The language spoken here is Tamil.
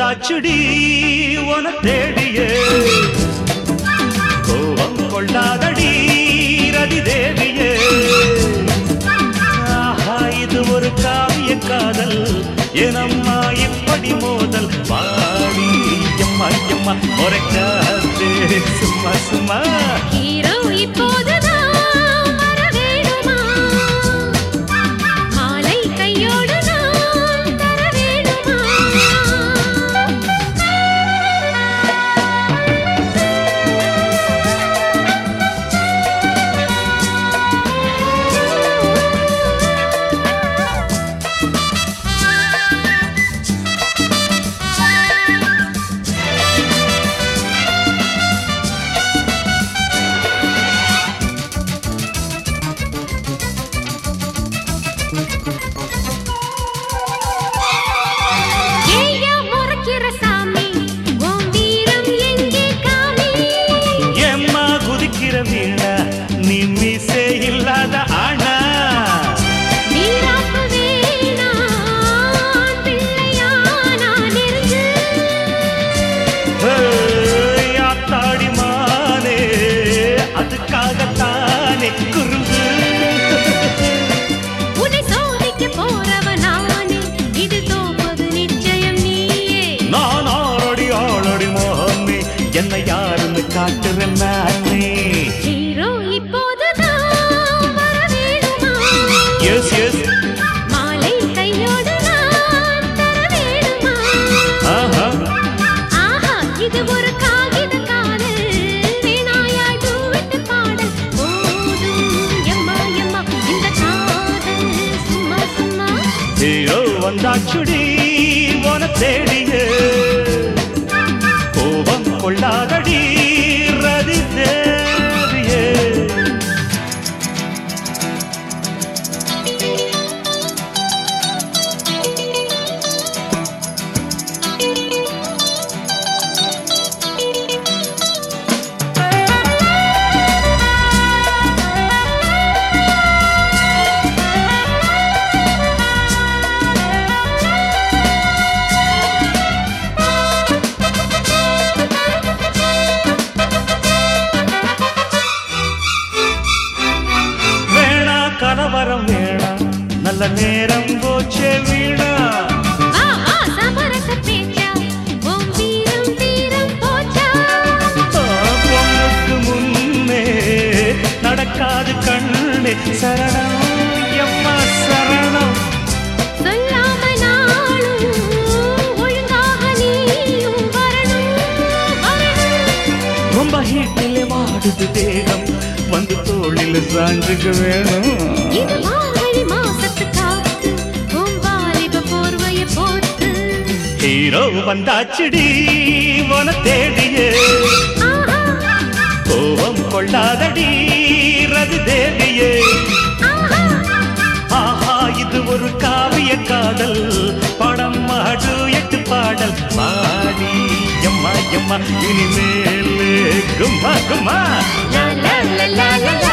வந்தாச்சுடி உன தேடியே கோபம் கொள்ளாதடி ரதி தேவியே ஆஹா இது ஒரு காவிய காதல் எனம்மா இப்படி மோதல் வாடி எம்மா எம்மா முறைக்காதே சும்மா சும்மா ஹீரோ இப்போதுதான் வர வேணுமா மாலை கையோடு நான் தர வேணுமா ஏய்யா முறைக்கிற சாமி உன் வீரம் எங்கே காமி எம்மா குதிக்கிற வீணா நீ மீசே இல்லாத ஆனா வீராப்பு வேணாம் பிள்ளையா நான் நெருங்கு ஏய், ஆத்தாடி மானே அதுக்காகத்தானே குறும்பு உன்னை சோதிக்க போறவன் நானே இது தோப்பது நிச்சயம் நீயே நான் ஆறடி ஆளடி மோகமே என்ன யாருன்னு காட்டுறேன் நானே ஹீரோ இப்போதுதான் வர வேணுமா எஸ் எஸ் மாலை கையோடு நான் தர வேணுமா ஆஹா ஆஹா இது ஒரு காகித காதல் வீணாயாய் பூவிட்டு பாடல் போதும் எம்மா எம்மா இந்த காதல் சும்மா சும்மா ஹீரோ வந்தாச்சுடி உன தேடியே கோபம் கொள்ளாதடி ரதி தேவியே வேணா கலவரம் வேணா நல்ல நேரம் போச்சே வீணா வா வா சமரச பேச்சா உன் வீரம் தீரம் போச்சா பொண்ணுக்கு முன்னே நடக்காது கண்ணே சரணம் எம்மா சரணம் சொல்லாம நாளும் ஒழுங்காக நீயும் வரணும் வரணும் ரொம்ப ஹீட்டிலே வாடுது தேகம் வந்து தோளில் சாஞ்சுக்க வேணும் இது மார்கழி மாசத்து காத்து உன் வாலிப போர்வைய போட்டு ஹீரோ வந்தாச்சுடி உன தேடியே ஆஹா கோபம் கொள்ளாதடி ரதி தேவியே ஆஹா ஆஹா இது ஒரு காவிய காதல் படம் மாடு எட்டு பாடல் பாடி எம்மா எம்மா இனிமேல் கும்மா கும்மா லா லா லா லா லா